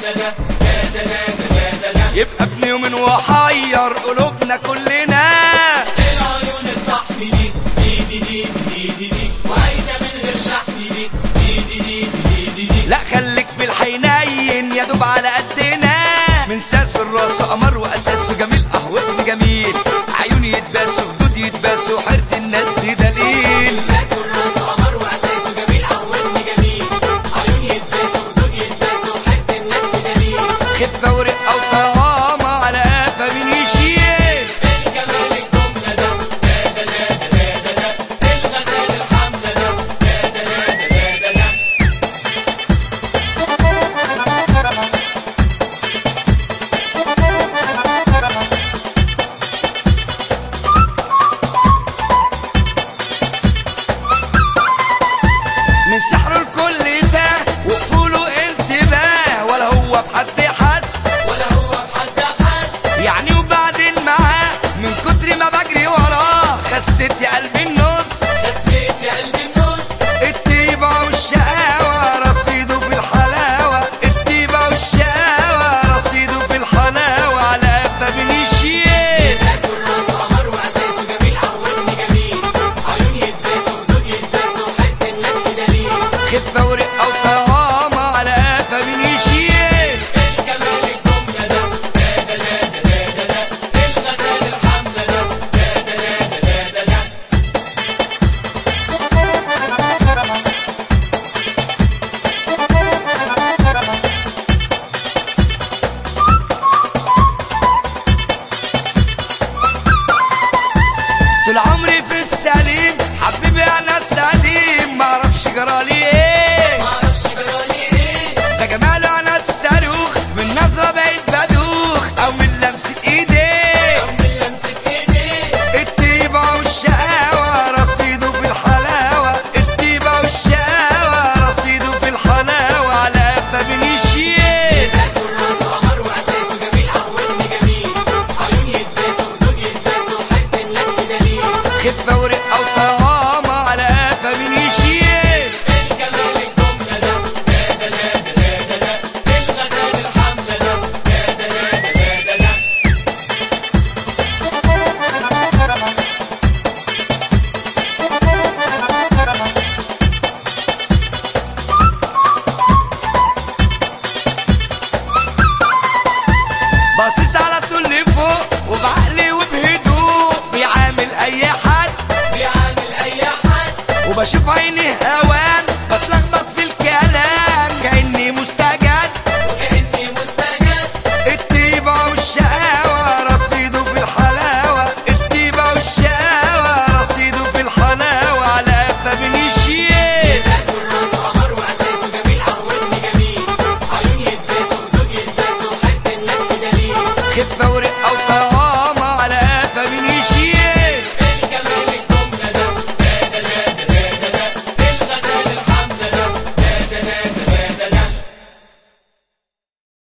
الحملة ده دا دا دا دا دا دا يبقى ابن يوم وحير قلوبنا كلنا العيون الطحن دي دي دي دي دي دي دي وعايزة من غير شحن دي دي دي دي دي دي دي لا خليك في الحنين يا دوب على قدنا من ساس الراس قمر واساسه جميل قهوتنا جميل عيون يتباسوا خدود يتباسوا حيرة الناس دي دليل اساسه الراس قمر واساسه جميل اولني جميل عيون يتباسوا خدود يتباسوا حته الناس دليل خفة ورقة وطعامة على قفا مين يشيل الجمال الجملة ده دا دا دا دا دا دا الغزال الحملة ده دا دا دا دا دا دا من سحره الكل ده وقفوله انتباه ولا هو بحد حس ولا هو بحد حس يعني وبعدين معاه من كتر ما بجري وراه خسيت يا قلبي النص خسيت يا قلبي النص الطيبة والشقاوة رصيده في الحلاوة الطيبة والشقاوة رصيده في الحلاوة على قفا بنشيل اساسه الراس قمر واساسه جميل اولني جميل عيون يتباسوا خدود يتباسوا حته الناس دليل خفة ورقة وطعامة على قفا بنشيل الجمال الجملة ده دا دا دا دا دا دا الغزال الحملة ده دا دا دا دا دا دا طول عمري في السليم حبيبي انا السليم معرفش جرالي